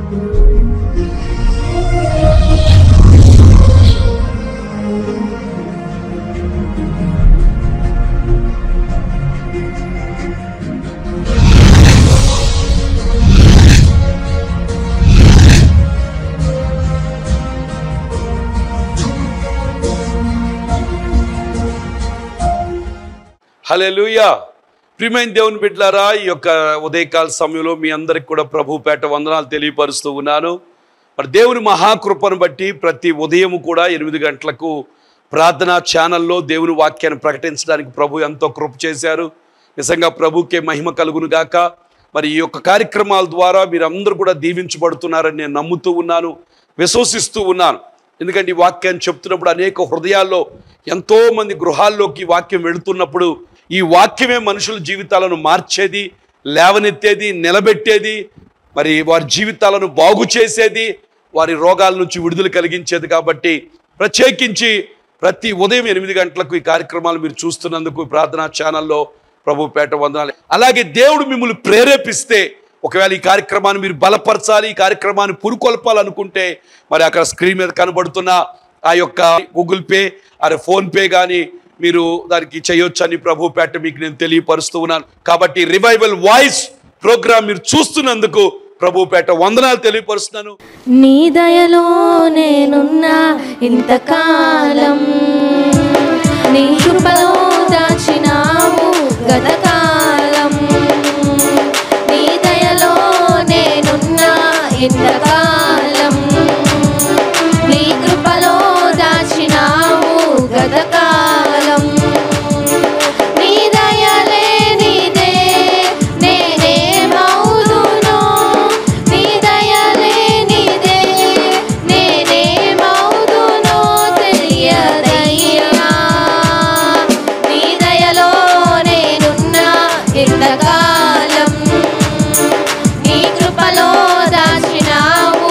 హల్లెలూయా ప్రియమైన దేవుని బిడ్డలారా ఈ యొక్క ఉదయకాల సమయంలో మీ అందరికి కూడా ప్రభు పేట వందనాలు తెలియపరుస్తూ ఉన్నాను మరి దేవుని మహాకృపను బట్టి ప్రతి ఉదయం కూడా ఎనిమిది గంటలకు ప్రార్థనా ఛానల్లో దేవుని వాక్యాన్ని ప్రకటించడానికి ప్రభు ఎంతో కృప చేశారు నిజంగా ప్రభుకే మహిమ కలుగును గాక మరి ఈ యొక్క కార్యక్రమాల ద్వారా మీరందరూ కూడా దీవించబడుతున్నారని నేను నమ్ముతూ ఉన్నాను విశ్వసిస్తూ ఉన్నాను ఎందుకంటే ఈ వాక్యాన్ని చెప్తున్నప్పుడు అనేక హృదయాల్లో ఎంతో మంది గృహాల్లోకి ఈ వాక్యం వెళుతున్నప్పుడు ఈ వాక్యమే మనుషుల జీవితాలను మార్చేది లేవనెత్తేది నిలబెట్టేది మరి వారి జీవితాలను బాగు చేసేది వారి రోగాల నుంచి విడుదల కలిగించేది కాబట్టి ప్రత్యేకించి ప్రతి ఉదయం ఎనిమిది గంటలకు ఈ కార్యక్రమాలు మీరు చూస్తున్నందుకు ఈ ప్రార్థనా ఛానల్లో ప్రభు పేట వందనాలు అలాగే దేవుడు మిమ్మల్ని ప్రేరేపిస్తే ఒకవేళ ఈ కార్యక్రమాన్ని మీరు బలపరచాలి ఈ కార్యక్రమాన్ని పురుకొల్పాలనుకుంటే మరి అక్కడ స్క్రీన్ మీద కనబడుతున్న ఆ యొక్క గూగుల్ పే అరే ఫోన్ పే కానీ మీరు దానికి చేయొచ్చని ప్రభు పేట మీకు నేను తెలియపరుస్తూ ఉన్నాను కాబట్టి రివైవల్ వాయిస్ ప్రోగ్రామ్ మీరు చూస్తున్నందుకు ప్రభు పేట వందనాలు తెలియపరుస్తున్నాను నీ దయలో నేనున్నా ఇంతకాలం నీ కృపలో దాచినావు గతకాలం నీ దయలో నేనున్నా ఇంతకాలం నీ కృపలో దాచినావు గతకాలం నీ దయలే నీదే నేనే మౌదును నీ దయలే నీదే నేనే మౌదును తెలియదయ్యా నీ దయలో నేనున్నా ఇంతకాలం నీ కృపలో దాచినావు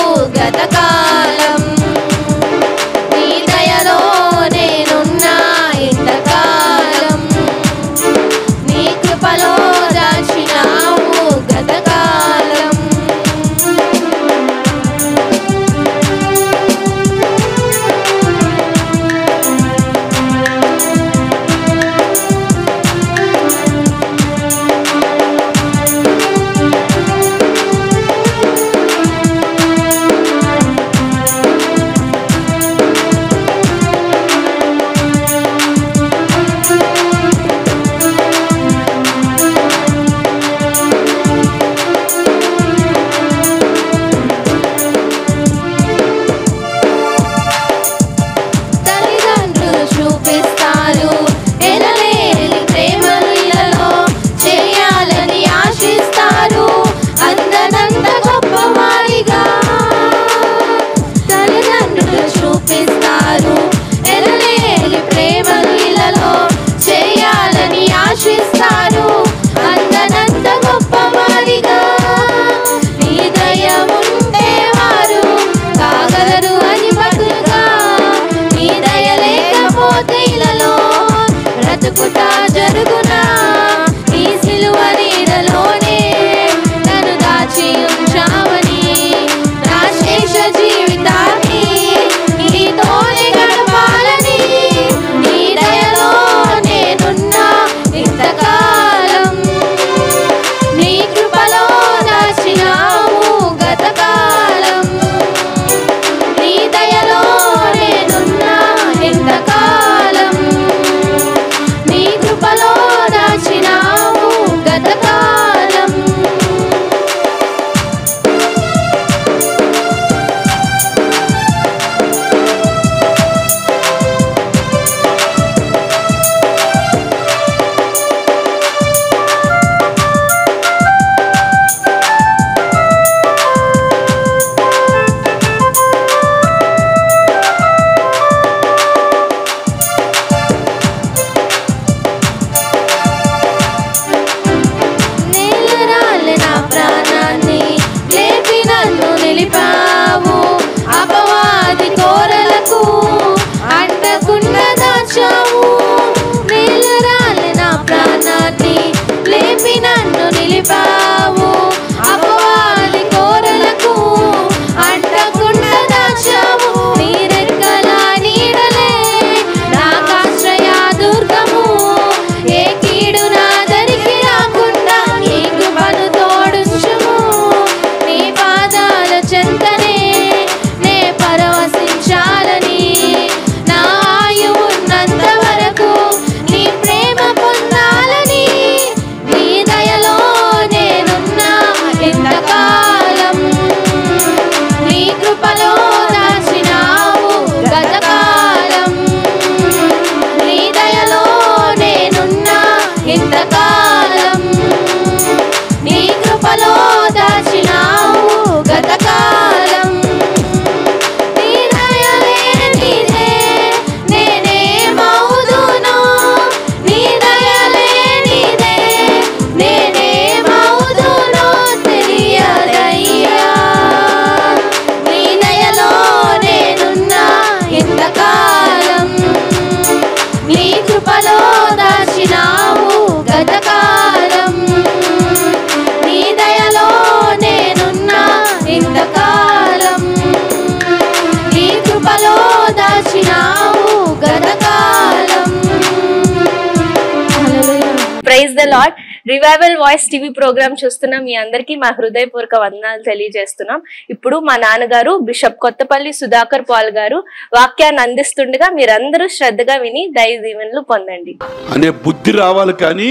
lord revival voice TV program చూస్తున్న మీ అందరికీ మా హృదయపూర్వక వందనాలు తెలియజేస్తున్నాం ఇప్పుడు మా నాన్నగారు బిషప్ కొత్తపల్లి సుధాకర్ పాల్ గారు వాక్యాన్ని అందిస్తుండగా మీరందరూ శ్రద్ధగా విని దైవ దీవెనలు పొందండి అనే బుద్ధి రావాలి కానీ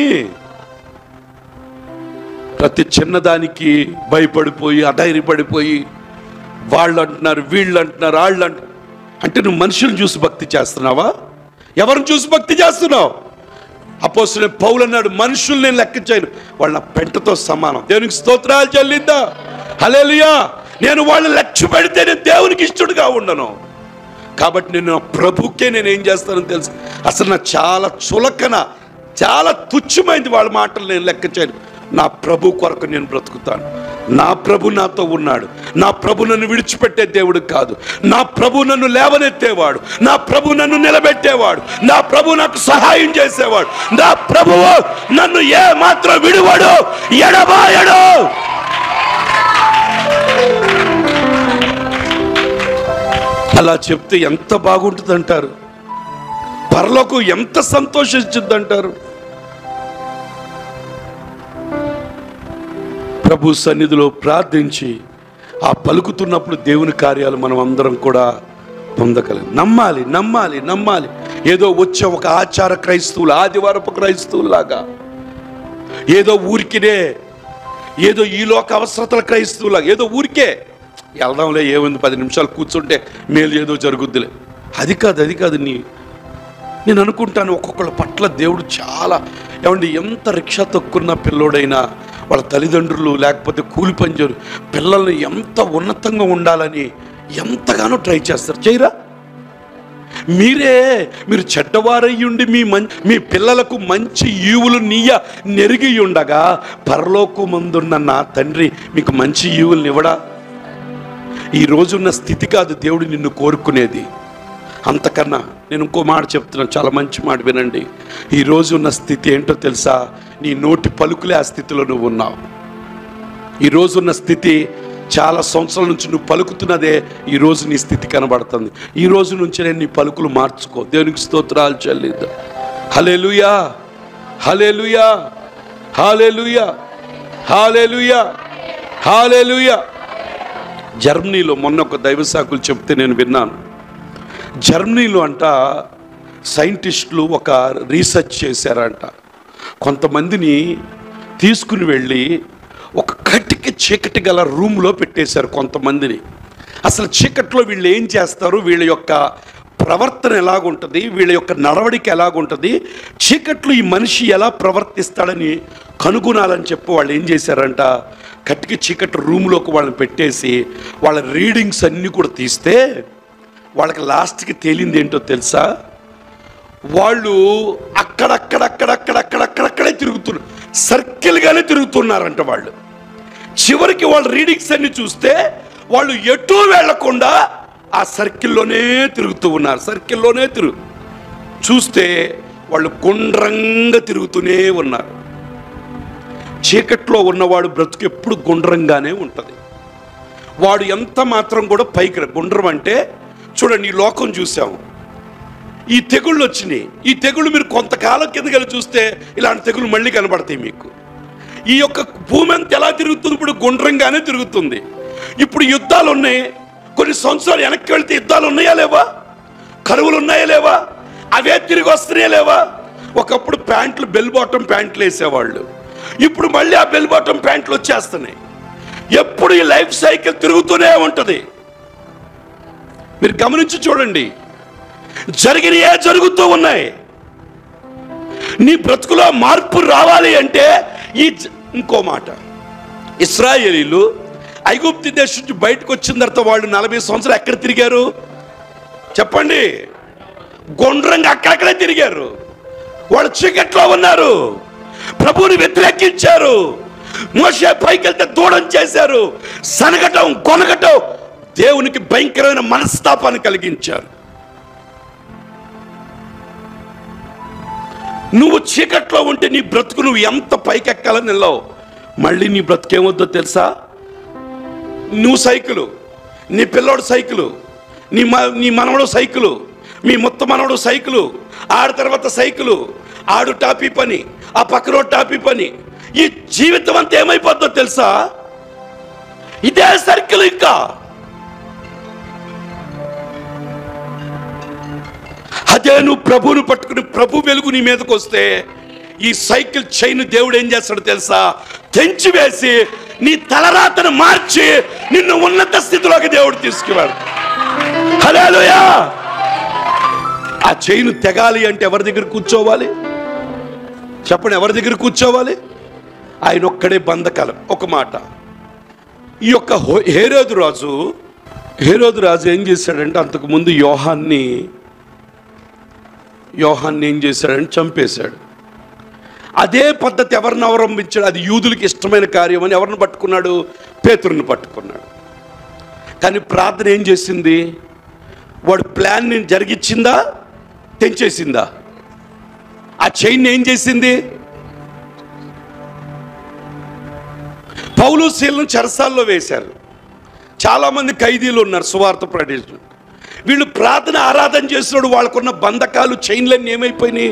ప్రతి చిన్నదానికి భయపడిపోయి అధైర్యపడిపోయి వాళ్ళు అంటున్నారు వీళ్ళు అంటున్నారు వాళ్ళు అంటున్నారు అంటే నువ్వు మనుషులను చూసి భక్తి చేస్తున్నావా ఎవరిని చూసి భక్తి చేస్తున్నావు అపోసిన పౌలు అన్నాడు మనుషులు నేను లెక్క చేయను వాళ్ళ నా పెంటతో సమానం దేవునికి స్తోత్రాలు చెల్లిద్దా హలేలుయా నేను వాళ్ళని లక్ష్య పెడితే నేను దేవునికి ఇష్టడుగా ఉండను కాబట్టి నేను నా ప్రభుకే నేను ఏం చేస్తానని తెలుసు అసలు నా చాలా చులకన చాలా తుచ్చమైంది వాళ్ళ మాటలు నేను లెక్క చేయను నా ప్రభు కొరకు నేను బ్రతుకుతాను నా ప్రభు నాతో ఉన్నాడు నా ప్రభు నన్ను విడిచిపెట్టే దేవుడు కాదు నా ప్రభు నన్ను లేవనెత్తేవాడు నా ప్రభు నన్ను నిలబెట్టేవాడు నా ప్రభు నాకు సహాయం చేసేవాడు నా ప్రభువు నన్ను ఏ మాత్రం విడువడు ఎడబాయడు అలా చెప్తే ఎంత బాగుంటుంది అంటారు పరలోకం ఎంత సంతోషించుద్ది అంటారు ప్రభు సన్నిధిలో ప్రార్థించి ఆ పలుకుతున్నప్పుడు దేవుని కార్యాలు మనం అందరం కూడా పొందగలం నమ్మాలి నమ్మాలి నమ్మాలి ఏదో వచ్చే ఒక ఆచార క్రైస్తవులు ఆదివారపు క్రైస్తవులాగా ఏదో ఊరికినే ఏదో ఈ లోక అవసరతల క్రైస్తవులాగా ఏదో ఊరికే వెళ్దాంలే ఏముంది పది నిమిషాలు కూర్చుంటే మేలు ఏదో జరుగుద్దిలే అది కాదు అది కాదు నీ నేను అనుకుంటాను ఒక్కొక్కళ్ళ పట్ల దేవుడు చాలా ఏమండి ఎంత రిక్షా తొక్కున్న పిల్లోడైనా వాళ్ళ తల్లిదండ్రులు లేకపోతే కూలి పనిచేరు పిల్లల్ని ఎంత ఉన్నతంగా ఉండాలని ఎంతగానో ట్రై చేస్తారు చేయరా మీరే మీరు చెడ్డవారయ్యుండి మీ మం మీ పిల్లలకు మంచి ఈవులు నీయ నెరిగి ఉండగా పరలోకు ముందున్న నా తండ్రి మీకు మంచి ఈవుల్ని ఇవ్వడా ఈ రోజున్న స్థితి కాదు దేవుడు నిన్ను కోరుకునేది అంతకన్నా నేను ఇంకో మాట చెప్తున్నాను చాలా మంచి మాట వినండి ఈ రోజు ఉన్న స్థితి ఏంటో తెలుసా నీ నోటి పలుకులే ఆ స్థితిలో నువ్వు ఉన్నావు ఈ రోజున్న స్థితి చాలా సంవత్సరాల నుంచి నువ్వు పలుకుతున్నదే ఈ రోజు నీ స్థితి కనబడుతుంది ఈ రోజు నుంచి నేను నీ పలుకులు మార్చుకో దేవునికి స్తోత్రాలు చెల్లిద్దాం hallelujah hallelujah hallelujah hallelujah hallelujah జర్మనీలో మొన్న ఒక దైవ సాకులు చెప్తే నేను విన్నాను జర్మనీలో అంట సైంటిస్టులు ఒక రీసెర్చ్ చేశారంట కొంతమందిని తీసుకుని వెళ్ళి ఒక కటికి చీకటి గల రూమ్లో పెట్టేశారు కొంతమందిని అసలు చీకట్లో వీళ్ళు ఏం చేస్తారు వీళ్ళ యొక్క ప్రవర్తన ఎలాగుంటుంది వీళ్ళ యొక్క నడవడిక ఎలాగుంటుంది చీకట్లో ఈ మనిషి ఎలా ప్రవర్తిస్తాడని కనుగొనాలని చెప్పి వాళ్ళు ఏం చేశారంట కటికి చీకటి రూమ్లోకి వాళ్ళని పెట్టేసి వాళ్ళ రీడింగ్స్ అన్నీ కూడా తీస్తే వాళ్ళకి లాస్ట్కి తేలింది ఏంటో తెలుసా వాళ్ళు అక్కడక్కడక్కడక్కడక్కడక్కడక్కడే తిరుగుతున్నారు సర్కిల్గానే తిరుగుతున్నారంట వాళ్ళు చివరికి వాళ్ళ రీడింగ్స్ అన్ని చూస్తే వాళ్ళు ఎటు వెళ్లకుండా ఆ సర్కిల్లోనే తిరుగుతూ ఉన్నారు సర్కిల్లోనే తిరుగు చూస్తే వాళ్ళు గుండ్రంగా తిరుగుతూనే ఉన్నారు చీకట్లో ఉన్నవాడు బ్రతుకు ఎప్పుడు గుండ్రంగానే ఉంటుంది వాడు ఎంత మాత్రం కూడా పైకి రా- గుండ్రం అంటే చూడండి ఈ లోకం చూసాము ఈ తెగుళ్ళు వచ్చినాయి ఈ తెగుళ్ళు మీరు కొంతకాలం కింద కలిసి చూస్తే ఇలాంటి తెగుళ్ళు మళ్ళీ కనబడతాయి మీకు ఈ యొక్క భూమి అంతా ఎలా తిరుగుతుంది ఇప్పుడు గుండ్రంగానే తిరుగుతుంది ఇప్పుడు యుద్ధాలు ఉన్నాయి కొన్ని సంవత్సరాలు వెనక్కి వెళ్తే యుద్ధాలు ఉన్నాయా లేవా కరువులు ఉన్నాయా లేవా అవే తిరిగి వస్తున్నాయా లేవా ఒకప్పుడు ప్యాంట్లు బెల్ బాటం ప్యాంట్లు వేసేవాళ్ళు ఇప్పుడు మళ్ళీ ఆ బెల్ బాటం ప్యాంట్లు వచ్చేస్తున్నాయి ఎప్పుడు ఈ లైఫ్ సైకిల్ తిరుగుతూనే ఉంటుంది మీరు గమనించి చూడండి జరిగినయే జరుగుతూ ఉన్నాయి నీ బ్రతుకులో మార్పు రావాలి అంటే ఈ జ- ఇంకో మాట ఇస్రాయేలీలు ఐగుప్తి దేశం నుంచి బయటకు వచ్చిన తర్వాత వాళ్ళు నలభై సంవత్సరాలు ఎక్కడ తిరిగారు చెప్పండి గుండ్రంగా అక్కడక్కడే తిరిగారు వాళ్ళు చీకట్లో ఉన్నారు ప్రభువుని వ్యతిరేకించారు మోసే పైకి వెళ్తే దూడం చేశారు సనగటం కొనగటం దేవునికి భయంకరమైన మనస్తాపాన్ని కలిగించారు నువ్వు చీకట్లో ఉంటే నీ బ్రతుకు నువ్వు ఎంత పైకెక్కాలని వెళ్ళావు మళ్ళీ నీ బ్రతుకు ఏమొద్దో తెలుసా నువ్వు సైకిలు నీ పిల్లోడు సైకిలు నీ మ నీ మనవడు సైకిలు మీ మొత్తం మనవడు సైకిలు ఆడ తర్వాత సైకిలు ఆడు టాపీ పని ఆ పక్కన టాపి పని ఈ జీవితం అంతా ఏమైపోద్దో తెలుసా ఇదే సర్కిల్ ఇంకా అదే నువ్వు ప్రభువును పట్టుకుని ప్రభు వెలుగు నీ మీదకి వస్తే ఈ సైకిల్ చైన్ దేవుడు ఏం చేస్తాడు తెలుసా తెంచి వేసి నీ తలరాతను మార్చి నిన్ను ఉన్నత స్థితిలోకి దేవుడు తీసుకువాడు హలోయా ఆ చైన్ తెగాలి అంటే ఎవరి దగ్గర కూర్చోవాలి చెప్పండి ఎవరి దగ్గర కూర్చోవాలి ఆయన ఒక్కడే బంధకాలం ఒక మాట ఈ యొక్క హో- హేరోదు రాజు హేరోదు రాజు ఏం చేశాడంటే అంతకుముందు యోహాన్ని యోహాన్ని ఏం చేశాడంటే చంపేశాడు అదే పద్ధతి ఎవరిని అవలంబించాడు అది యూదులకి ఇష్టమైన కార్యం అని ఎవరిని పట్టుకున్నాడు పేతురుని పట్టుకున్నాడు కానీ ప్రార్థన ఏం చేసింది వాడు ప్లాన్ని జరిగిచ్చిందా తెంచేసిందా ఆ చైన్ ఏం చేసింది పౌలు శీలను చెరసాల్లో వేశారు చాలామంది ఖైదీలు ఉన్నారు సువార్త ప్రదేశం వీళ్ళు ప్రార్థన ఆరాధన చేసినప్పుడు వాళ్ళకున్న బంధకాలు చైన్లన్నీ ఏమైపోయినాయి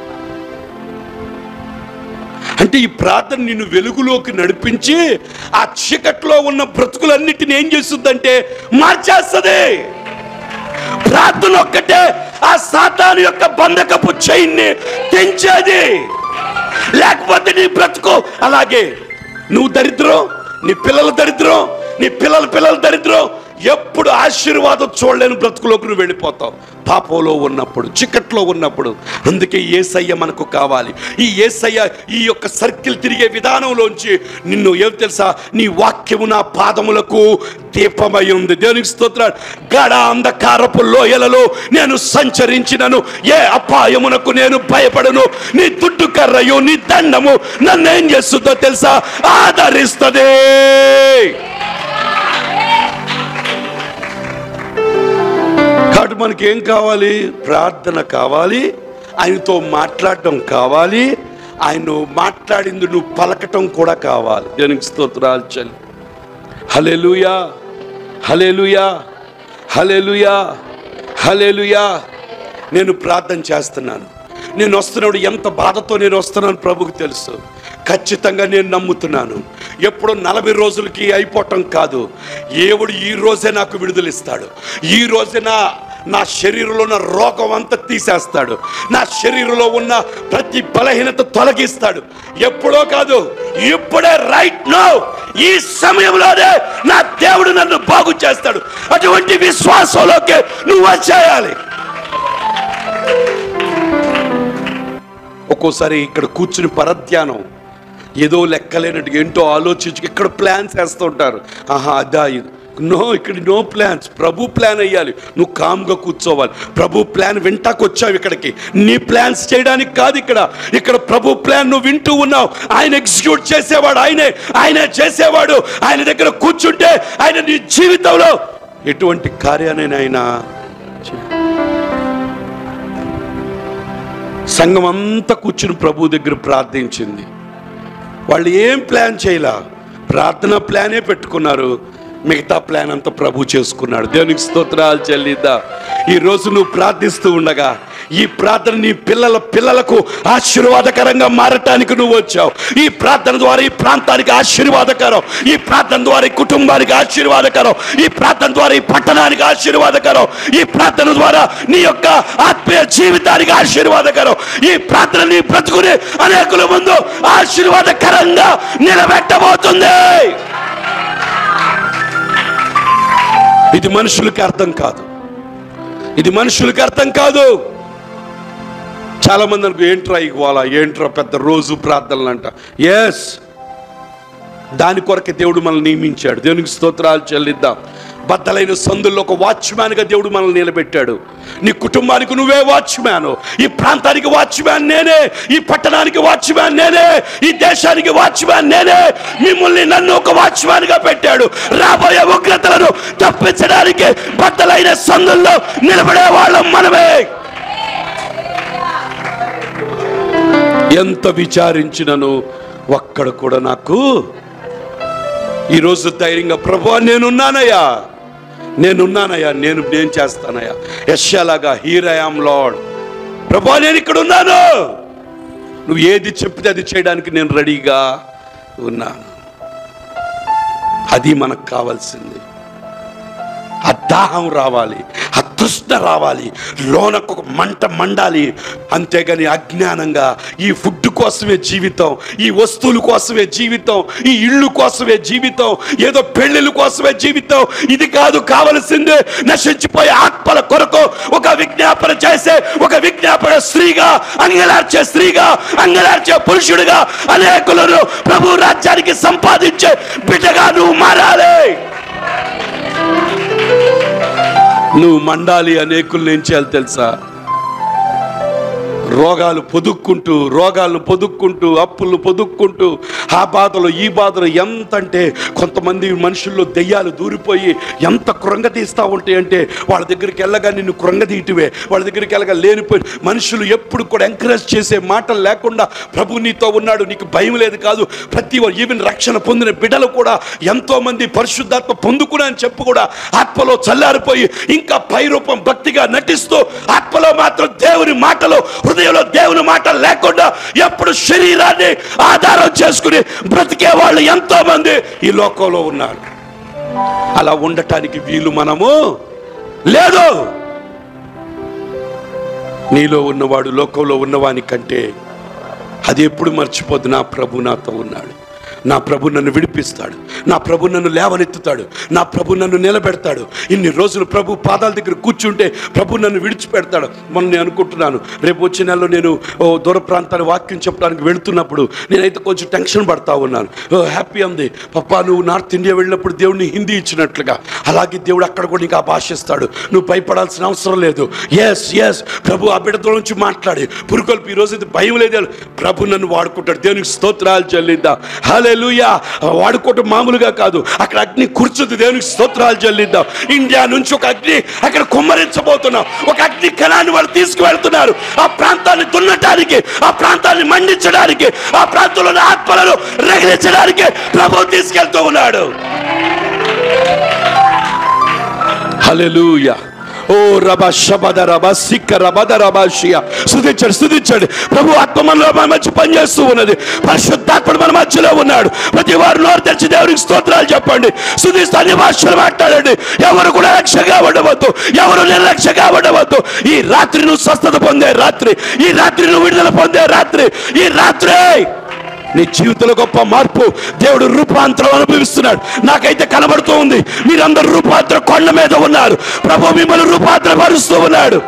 అంటే ఈ ప్రార్థన నిన్ను వెలుగులోకి నడిపించి ఆ చీకట్లో ఉన్న బ్రతుకులన్నిటిని ఏం చేస్తుందంటే మార్చేస్తుంది ప్రార్థన ఒక్కటే ఆ సాతాను యొక్క బంధకపు చైన్ని తెంచేది లేకపోతే నీ బ్రతుకు అలాగే నువ్వు దరిద్రం నీ పిల్లల దరిద్రం నీ పిల్లల పిల్లల దరిద్రం ఎప్పుడు ఆశీర్వాదం చూడలేని బ్రతుకులోకి నువ్వు వెళ్ళిపోతావు పాపంలో ఉన్నప్పుడు చిక్కట్లో ఉన్నప్పుడు అందుకే ఏసయ్య మనకు కావాలి ఈ ఏసయ్య ఈ యొక్క సర్కిల్ తిరిగే విధానంలోంచి నిన్ను ఏం తెలుసా నీ వాక్యము నా పాదములకు దీపమై ఉంది దేవునికి స్తోత్రాలు గడ అంధకారపు లోయలలో నేను సంచరించినను ఏ అపాయమునకు నేను భయపడను నీ దుడ్డు కర్రయు నీ దండము నన్ను ఏం చేస్తుందో తెలుసా ఆదరిస్తుంది కాబట్టి మనకి ఏం కావాలి ప్రార్థన కావాలి ఆయనతో మాట్లాడటం కావాలి ఆయన మాట్లాడింది నువ్వు పలకటం కూడా కావాలి దేనికి స్తోత్రాలు చల్లి హలెలుయా హలెలుయా హలెలుయా హలెలుయా నేను ప్రార్థన చేస్తున్నాను నేను వస్తున్నప్పుడు ఎంత బాధతో నేను వస్తున్నాను ప్రభుకు తెలుసు ఖచ్చితంగా నేను నమ్ముతున్నాను ఎప్పుడో నలభై రోజులకి అయిపోవటం కాదు దేవుడు ఈ రోజే నాకు విడుదలిస్తాడు ఈ రోజే నా నా శరీరంలో ఉన్న రోగం అంతా తీసేస్తాడు నా శరీరంలో ఉన్న ప్రతి బలహీనత తొలగిస్తాడు ఎప్పుడో కాదు ఇప్పుడే రైట్ నో ఈ సమయంలోనే నా దేవుడు నన్ను బాగు చేస్తాడు అటువంటి విశ్వాసంలోకి నువ్వు వచ్చేయాలి ఒక్కోసారి ఇక్కడ కూర్చుని పరధ్యానం ఏదో లెక్కలేనట్టు ఏంటో ఆలోచించి ఇక్కడ ప్లాన్స్ వేస్తూ ఉంటారు ఆహా అదా ఇది నో ఇక్కడ నో ప్లాన్స్ ప్రభు ప్లాన్ అయ్యాలి నువ్వు కామ్గా కూర్చోవాలి ప్రభు ప్లాన్ వింటాకు వచ్చావు ఇక్కడికి నీ ప్లాన్స్ చేయడానికి కాదు ఇక్కడ ఇక్కడ ప్రభు ప్లాన్ నువ్వు వింటూ ఉన్నావు ఆయన ఎగ్జిక్యూట్ చేసేవాడు ఆయనే ఆయనే చేసేవాడు ఆయన దగ్గర కూర్చుంటే ఆయన నీ జీవితంలో ఎటువంటి కార్యాన్ని ఆయన చే- సంఘం అంతా కూర్చుని ప్రభు దగ్గర ప్రార్థించింది వాళ్ళు ఏం ప్లాన్ చేయలా ప్రార్థన ప్లానే పెట్టుకున్నారు మిగతా ప్లాన్ అంతా ప్రభు చేసుకున్నాడు దేవునికి స్తోత్రాలు చెల్లిద్దా ఈ రోజు నువ్వు ప్రార్థిస్తూ ఉండగా ఈ ప్రార్థన నీ పిల్లల పిల్లలకు ఆశీర్వాదకరంగా మారటానికి నువ్వు వచ్చావు ఈ ప్రార్థన ద్వారా ఈ ప్రాంతానికి ఆశీర్వాదకరం ఈ ప్రార్థన ద్వారా ఈ కుటుంబానికి ఆశీర్వాదకరం ఈ ప్రార్థన ద్వారా ఈ పట్టణానికి ఆశీర్వాదకరం ఈ ప్రార్థన ద్వారా నీ యొక్క ఆత్మీయ జీవితానికి ఆశీర్వాదకరం ఈ ప్రార్థన నీ బ్రతుకుని అనేకుల ముందు ఆశీర్వాదకరంగా నిలబెట్టబోతుంది ఇది మనుషులకి అర్థం కాదు ఇది మనుషులకి అర్థం కాదు చాలా మంది అనుకో ఏంట్రా ఇవ్వాలా ఏంట్రా పెద్ద రోజు ప్రార్థనలు అంట ఎస్ దాని కొరకే దేవుడు మనల్ని నియమించాడు దేవునికి స్తోత్రాలు చెల్లిద్దాం బద్దలైన సందుల్లో ఒక వాచ్మ్యాన్గా దేవుడు మనల్ని నిలబెట్టాడు నీ కుటుంబానికి నువ్వే వాచ్మ్యాన్ ఈ ప్రాంతానికి వాచ్మ్యాన్ నేనే ఈ పట్టణానికి వాచ్మ్యాన్ నేనే ఈ దేశానికి వాచ్మ్యాన్ నేనే మిమ్మల్ని నన్ను ఒక వాచ్మ్యాన్ గా పెట్టాడు రాబోయే ఉగ్రతలను తప్పించడానికి బద్దలైన సందుల్లో నిలబడే వాళ్ళం మనమే ఎంత విచారించినను ఒక్కడ కూడా నాకు ఈరోజు ధైర్యంగా ప్రభు నేనున్నానయ్యా నేనున్నానయ్యా నేను నేను చేస్తానయ్యా యశ్యాలాగా హీరయామ్ లార్డ్ ప్రభు నేను ఇక్కడ ఉన్నాను నువ్వు ఏది చెప్తే అది చేయడానికి నేను రెడీగా ఉన్నాను అది మనకు కావాల్సింది ఆ దాహం రావాలి ఆ తృష్ణ రావాలి లోనకు ఒక మంట మండాలి అంతేగాని అజ్ఞానంగా ఈ ఫుడ్ కోసమే జీవితం ఈ వస్తువుల కోసమే జీవితం ఈ ఇళ్ళు కోసమే జీవితం ఏదో పెళ్ళిళ్ళ కోసమే జీవితం ఇది కాదు కావలసిందే నశించిపోయే ఆత్మల కొరకు ఒక విజ్ఞాపన చేసే ఒక విజ్ఞాపన స్త్రీగా అంగలార్చే స్త్రీగా అంగలార్చే పురుషుడిగా అనేకులను ప్రభు రాజ్యానికి సంపాదించే బిడ్డగా నువ్వు మారాలి నువ్వు మండాలి అనేకులు ఏం చేయాలి తెలుసా రోగాలు పొదుక్కుంటూ రోగాలను పొదుక్కుంటూ అప్పులు పొదుక్కుంటూ ఆ బాధలు ఈ బాధలు ఎంత అంటే కొంతమంది మనుషుల్లో దెయ్యాలు దూరిపోయి ఎంత కృంగతీస్తూ ఉంటాయి అంటే వాళ్ళ దగ్గరికి వెళ్ళగా నిన్ను కృంగతీయటమే వాళ్ళ దగ్గరికి వెళ్ళగా లేనిపోయి మనుషులు ఎప్పుడు కూడా ఎంకరేజ్ చేసే మాటలు లేకుండా ప్రభు నీతో ఉన్నాడు నీకు భయం లేదు కాదు ప్రతి ఈవెన్ రక్షణ పొందిన బిడ్డలు కూడా ఎంతో మంది పరిశుద్ధాత్మ పొందుకున్నా అని చెప్పు కూడా ఆత్మలో చల్లారిపోయి ఇంకా పై రూపం భక్తిగా నటిస్తూ ఆత్మలో మాత్రం దేవుని మాటలు హృదయంలో దేవుని మాట లేకుండా ఎప్పుడు శరీరాన్ని ఆధారం చేసుకుని బ్రతికే వాళ్ళు ఎంతో మంది ఈ లోకంలో ఉన్నారు అలా ఉండటానికి వీలు మనము లేదు నీలో ఉన్నవాడు లోకంలో ఉన్నవాని కంటే అది ఎప్పుడు మర్చిపోద్దు నా ప్రభు నాతో ఉన్నాడు నా ప్రభు నన్ను విడిపిస్తాడు నా ప్రభు నన్ను లేవనెత్తుతాడు నా ప్రభు నన్ను నిలబెడతాడు ఇన్ని రోజులు ప్రభు పాదాల దగ్గర కూర్చుంటే ప్రభు నన్ను విడిచిపెడతాడు మొన్న నేను అనుకుంటున్నాను రేపు వచ్చే నెలలో నేను ఓ దూర ప్రాంతాన్ని వాక్యం చెప్పడానికి వెళుతున్నప్పుడు నేనైతే కొంచెం టెన్షన్ పడతా ఉన్నాను ఓ హ్యాపీ ఉంది పప్పా నువ్వు నార్త్ ఇండియా వెళ్ళినప్పుడు దేవుడిని హిందీ ఇచ్చినట్లుగా అలాగే దేవుడు అక్కడ కూడా నీకు ఆ భాష ఇస్తాడు నువ్వు భయపడాల్సిన అవసరం లేదు ఎస్ ఎస్ ప్రభు ఆ బిడ్డతో నుంచి మాట్లాడి పురుకొల్పు ఈ రోజు అయితే భయం లేదు ప్రభు నన్ను వాడుకుంటాడు దేవునికి స్తోత్రాలు చెల్లిద్దాం హల్లెలూయా వాడుకోవటం మామూలుగా కాదు అక్కడ అగ్ని కూర్చుంది దేవునికి స్తోత్రాలు చెల్లిద్దాం ఇండియా నుంచి ఒక అగ్ని అక్కడ కుమ్మరించబోతున్నాం ఒక అగ్ని కణాన్ని వాళ్ళు తీసుకువెళ్తున్నారు ఆ ప్రాంతాన్ని దున్నటానికి ఆ ప్రాంతాన్ని మండించడానికి ఆ ప్రాంతంలో ఉన్న ఆత్మలను రగిలించడానికి ప్రభు తీసుకెళ్తూ ఉన్నాడు హల్లెలూయా ఓ రబ శబద రబ సిక్క రబద రబ షియా స్తుతించండి స్తుతించండి ప్రభు ఆత్మ మనలో మన మధ్య పనిచేస్తూ ఉన్నది పరిశుద్ధాత్ముడు మన మధ్యలో ఉన్నాడు ప్రతి వారు నోరు తెరిచి దేవునికి స్తోత్రాలు చెప్పండి స్తుతిస్తూ అన్ని భాషలు మాట్లాడండి ఎవరు కూడా లక్ష్యంగా ఉండవద్దు ఎవరు నిర్లక్ష్యంగా ఉండవద్దు ఈ రాత్రి నువ్వు స్వస్థత పొందే రాత్రి ఈ రాత్రి నువ్వు విడుదల పొందే రాత్రి ఈ రాత్రి నీ జీవితంలో గొప్ప మార్పు దేవుడు రూపాంతరం అనుభవిస్తున్నాడు నాకైతే కనబడుతూ ఉంది మీరందరూ రూపాంతర కొండ మీద ఉన్నారు ప్రభు మిమ్మల్ని రూపాంతర పరుస్తూ ఉన్నాడు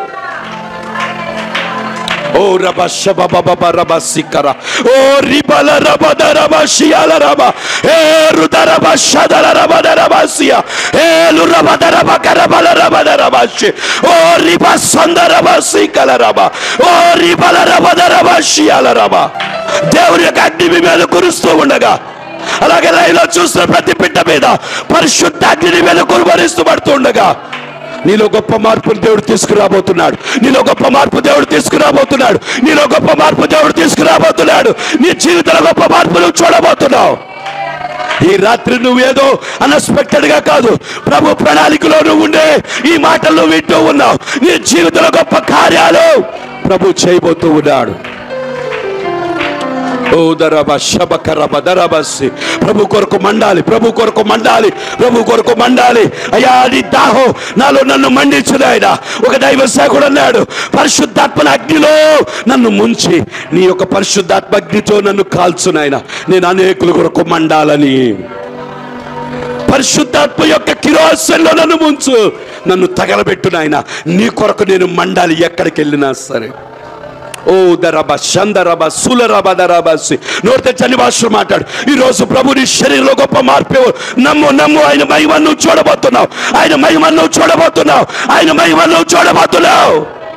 ఓ రబ శబ బబ రబ సిక్కర ఓ రిబల రబ దరబ షియాల రబ ఏ రుదర బ షదల రబ దరబ సియ ఏ లురబ దరబ కరబల రబ దరబ షి ఓ రిబ సందర బ సికల రబ ఓ రిబల రబ దరబ షియాల రబ దేవుని యొక్క అగ్ని మీ మీద కురుస్తూ ఉండగా అలాగే లైలో చూస్తున్న ప్రతి బిడ్డ మీద పరిశుద్ధ అగ్ని మీద కురుమరిస్తూ పడుతూ ఉండగా నీలో గొప్ప మార్పులు దేవుడు తీసుకురాబోతున్నాడు నీలో గొప్ప మార్పు దేవుడు తీసుకురాబోతున్నాడు నీలో గొప్ప మార్పు దేవుడు తీసుకురాబోతున్నాడు నీ జీవితంలో గొప్ప మార్పులు చూడబోతున్నావు ఈ రాత్రి నువ్వేదో అన్ఎక్స్పెక్టెడ్ గా కాదు ప్రభు ప్రణాళికలో నువ్వు ఉండే ఈ మాటలు వింటూ ఉన్నావు నీ జీవితంలో గొప్ప కార్యాలు ప్రభు చేయబోతూ ఉన్నాడు ఓ దరబ శబకరబ దరబస్సి ప్రభు కొరకు మండాలి ప్రభు కొరకు మండాలి ప్రభు కొరకు మండాలి అయ్యా నీ దాహం నాలో నన్ను మండించుడు ఆయన ఒక దైవ సేవకుడు అన్నాడు పరిశుద్ధాత్మల అగ్నిలో నన్ను ముంచి నీ యొక్క పరిశుద్ధాత్మ అగ్నితో నన్ను కాల్చునాయన నేను అనేకుల కొరకు మండాలని పరిశుద్ధాత్మ యొక్క కిరోసంలో నన్ను ముంచు నన్ను తగలబెట్టు నాయన నీ కొరకు నేను మండాలి ఎక్కడికి వెళ్ళినా సరే ఓ దరబ షందరబ సులరబ దరబసి నోరు తెచ్చని భాషలు మాట్లాడు ఈ రోజు ప్రభు నీ శరీరంలో గొప్ప మార్పు నమ్ము నమ్ము ఆయన మహిమను నువ్వు చూడబోతున్నావు ఆయన మహిమను నువ్వు చూడబోతున్నావు ఆయన మహిమను నువ్వు చూడబోతున్నావు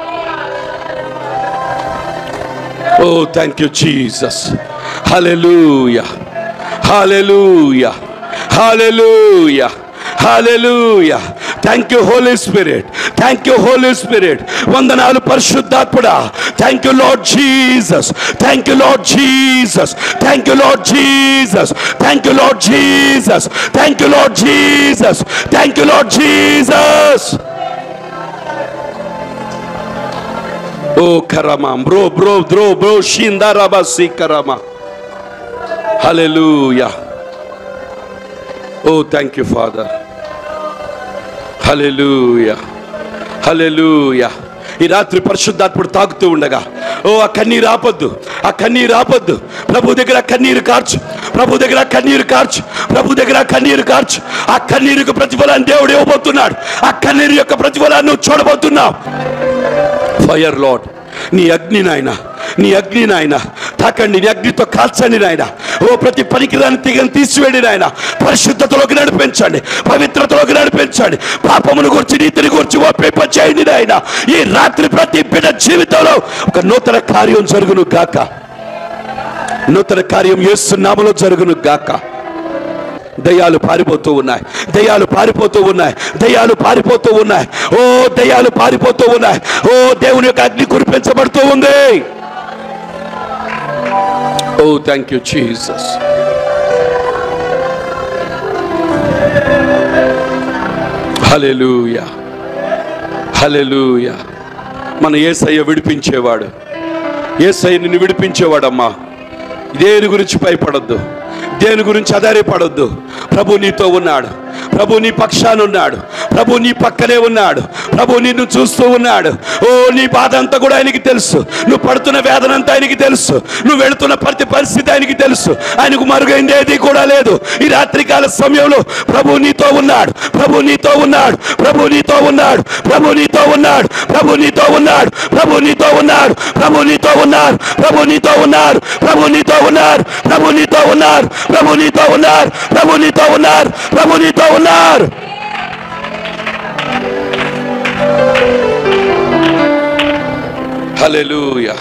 oh thank you Jesus hallelujah hallelujah hallelujah hallelujah thank you holy spirit thank you holy spirit వందనాలు పరిశుద్ధాత్ముడా thank you Lord Jesus thank you Lord Jesus thank you Lord Jesus thank you Lord Jesus thank you Lord Jesus thank you Lord Jesus oh కరమా బ్రో బ్రో బ్రో బ్రో షిందారాబా సి కరమా hallelujah oh thank you father hallelujah hallelujah ఈ రాత్రి పరిశుద్ధాత్ముడు తాకుతూ ఉండగా ఓ ఆ కన్నీరు ఆపొద్దు ఆ కన్నీరు ఆపొద్దు ప్రభు దగ్గర కన్నీరు కార్చు ప్రభు దగ్గర కన్నీరు కార్చు ప్రభు దగ్గర కన్నీరు కార్చు ఆ కన్నీరుకు ప్రతిఫలాన్ని దేవుడు ఇవ్వబోతున్నాడు ఆ కన్నీరు యొక్క ప్రతిఫలాన్ని నువ్వు చూడబోతున్నావు ఫైర్ లాడ్ నీ అగ్ని నాయన నీ అగ్ని నాయన తాకండి నీ అగ్నితో కాల్చండి నాయన ఓ ప్రతి పనికిరాని తీగని తీసివేయండి నాయన పరిశుద్ధతలోకి నడిపించండి పవిత్రతలోకి నడిపించండి పాపమును గురించి నీతిని గురించి ఒప్పింప చేయండి నాయన ఈ రాత్రి ప్రతి బిడ్డ జీవితంలో ఒక నూతన కార్యం జరుగును గాక నూతన కార్యం చేస్తున్నామలో జరుగును గాక దయ్యాలు పారిపోతూ ఉన్నాయి దయ్యాలు పారిపోతూ ఉన్నాయి దయ్యాలు పారిపోతూ ఉన్నాయి ఓ దయ్యాలు పారిపోతూ ఉన్నాయి ఓ దేవుని యొక్క అగ్ని కురిపించబడుతూ ఉంది oh thank you Jesus hallelujah hallelujah మన ఏసయ్య విడిపించేవాడు ఏసయ్య నిన్ను విడిపించేవాడమ్మా దేని గురించి భయపడొద్దు దేని గురించి ఆధారపడొద్దు ప్రభు నీతో ఉన్నాడు ప్రభు నీ పక్షాన ఉన్నాడు ప్రభు నీ పక్కనే ఉన్నాడు ప్రభు నిన్ను చూస్తూ ఉన్నాడు ఓ నీ బాధ అంతా కూడా ఆయనకి తెలుసు నువ్వు పడుతున్న వేదన అంతా ఆయనకి తెలుసు నువ్వు వెళుతున్న ప్రతి పరిస్థితి ఆయనకి తెలుసు ఆయనకు మరుగైంది ఏది కూడా లేదు ఈ రాత్రికాల సమయంలో ప్రభు నీతో ఉన్నాడు ప్రభు నీతో ఉన్నాడు ప్రభు నీతో ఉన్నాడు ప్రభు నీతో ఉన్నాడు ప్రభు నీతో ఉన్నాడు ప్రభు నీతో ఉన్నాడు ప్రభు నీతో ఉన్నారు ప్రభు నీతో ఉన్నారు ప్రభు నీతో ఉన్నారు ప్రభు నీతో ఉన్నారు ప్రభు నీతో ఉన్నారు ప్రభు నీతో ఉన్నారు ప్రభు నీతో ఉన్నారు హల్లెలూయా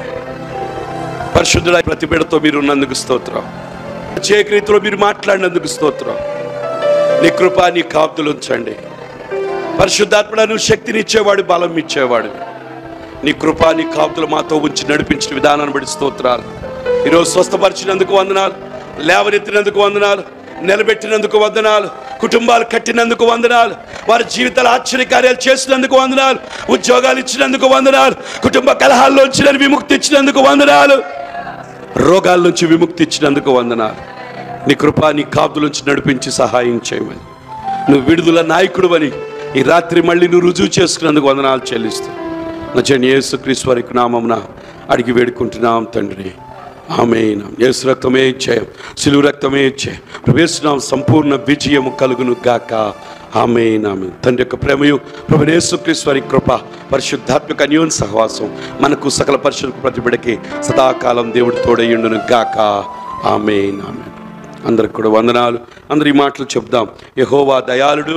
పరిశుద్ధుడ ప్రతి బిడతో మీరు ఉన్నందుకు స్తోత్రం ప్రత్యేక రీతిలో మీరు మాట్లాడినందుకు స్తోత్రం నీ కృప నీ కాపుతులు ఉంచండి పరిశుద్ధాత్మడ నువ్వు శక్తిని ఇచ్చేవాడు బలం ఇచ్చేవాడు నీ కృప నీ కాపుతులు మాతో ఉంచి నడిపించిన విధానాన్ని బట్టి స్తోత్రాలు ఈరోజు స్వస్థపరిచినందుకు వందనాలు లేవనెత్తినందుకు వందనాలు నిలబెట్టినందుకు వందనాలు కుటుంబాలు కట్టినందుకు వందనాలు వారి జీవితాలు ఆశ్చర్యకార్యాలు చేసినందుకు వందనాలు ఉద్యోగాలు ఇచ్చినందుకు వందనాలు కుటుంబ కలహాల్లోంచి నన్ను విముక్తి ఇచ్చినందుకు వందనాలు రోగాల నుంచి విముక్తి ఇచ్చినందుకు వందనాలు నీ కృప నీ కాపుల నుంచి నడిపించి సహాయం చేయమని నువ్వు విడుదల నాయకుడు అని ఈ రాత్రి మళ్ళీ నువ్వు రుజువు చేసుకున్నందుకు వందనాలు చెల్లిస్తూ నచ్చని యేసుక్రీస్తు వారికి నామమున అడిగి వేడుకుంటున్నాం తండ్రి ఆమె యేసు రక్తమే ఇచ్చాయం సిలువు రక్తమే ఇచ్చే ప్రవేశనాం సంపూర్ణ విజయము కలుగును గాక ఆమె నామె తండ్రి యొక్క ప్రేమయు ప్రభు యేసుక్రీస్తు వారి కృప పరిశుద్ధాత్మక అన్యోన్ సహవాసం మనకు సకల పరిశుద్ధ ప్రతిబిడకి సదాకాలం దేవుడు తోడయ్యుండును గాక ఆమె నామె అందరికి కూడా వందనాలు అందరి ఈ మాటలు చెప్దాం యహోవా దయాళుడు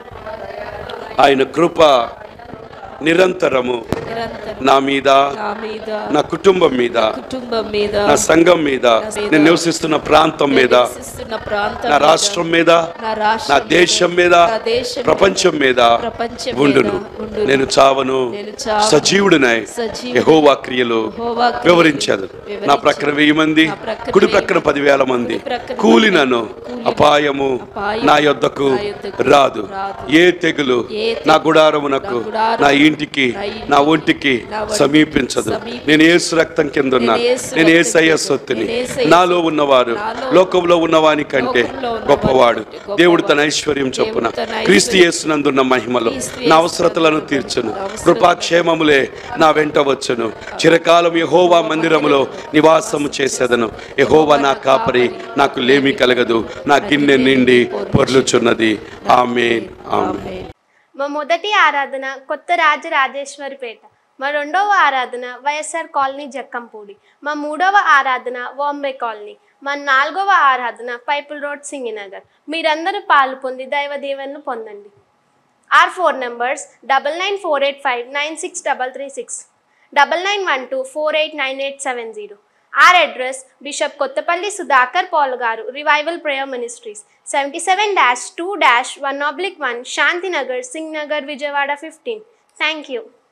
ఆయన కృప నిరంతరము నిరంతరం నా మీద నా మీద నా కుటుంబం మీద కుటుంబం మీద నా సంఘం మీద నేను నివసిస్తున్న ప్రాంతం మీద నివసిస్తున్న ప్రాంతం నా మీద, రాష్ట్రం మీద నా రాష్ట్రం నా దేశం మీద నా దేశం మీద, ప్రపంచం మీద ప్రపంచం మీద ఉండును ఉండును. నేను చావను నేను చావను. సజీవుడినై సజీవుడినై యెహోవా క్రియలు యెహోవా క్రియలు వివరించదు వివరించెదను. నా ప్రక్కన వెయ్యి మంది నా ప్రక్కన కుడి వెయ్యి ప్రక్కన పదివేల మంది కుడి ప్రక్కన కూలినను కూలినను అపాయము అపాయము నా యొద్దకు నా యొద్దకు రాదు రాదు. ఏ తెగులు ఏ తెగులు నా గుడారమునకు నా గుడారము, నా ఇంటికి నా ఇంటికి, నా ఒంటికి నా ఒంటికి సమీపించదు సమీపించదు. నేను ఏసు రక్తం కింద ఉన్నా నేను యేసు నేను రక్తం ఏసయ్య కింద సొత్తుని నేను యేసయ్య నాలో ఉన్నవారు నాలో లోకంలో ఉన్నవాని కంటే లోకంలో ఉన్నవాని గొప్పవాడు కంటే గొప్పవాడు. దేవుడు తన ఐశ్వర్యం చొప్పున దేవుడు తన ఐశ్వర్యం క్రీస్తు యేసునందున్న మహిమలో క్రీస్తు నా యేసునందున్న అవసరతలను తీర్చును నా అవసరతలను కృపాక్షేమములే నా వెంట వచ్చును చిరకాలం యహోవా మందిరములో నివాసము చేసేదను యహోవా నా కాపరి నాకు లేమి కలగదు నా గిన్నె నిండి పొర్లుచున్నది ఆమెన్ ఆమెన్ ఆమేన్. మా మొదటి ఆరాధన కొత్త రాజరాజేశ్వరిపేట మా రెండవ ఆరాధన వైఎస్ఆర్ కాలనీ జక్కంపూడి మా మూడవ ఆరాధన వాంబే కాలనీ మా నాలుగవ ఆరాధన పైపుల్ రోడ్ సింగినగర్ మీరందరూ పాలు పొంది దైవ దీవెనలు పొందండి or four numbers double nine four eight five nine six double three six double nine one two four eight nine eight seven zero or address bishop Kothapalli Sudhakar Paul garu revival prayer ministries seventy seven dash two dash one oblique one Shantinagar Singh Nagar Vijayawada fifteen thank you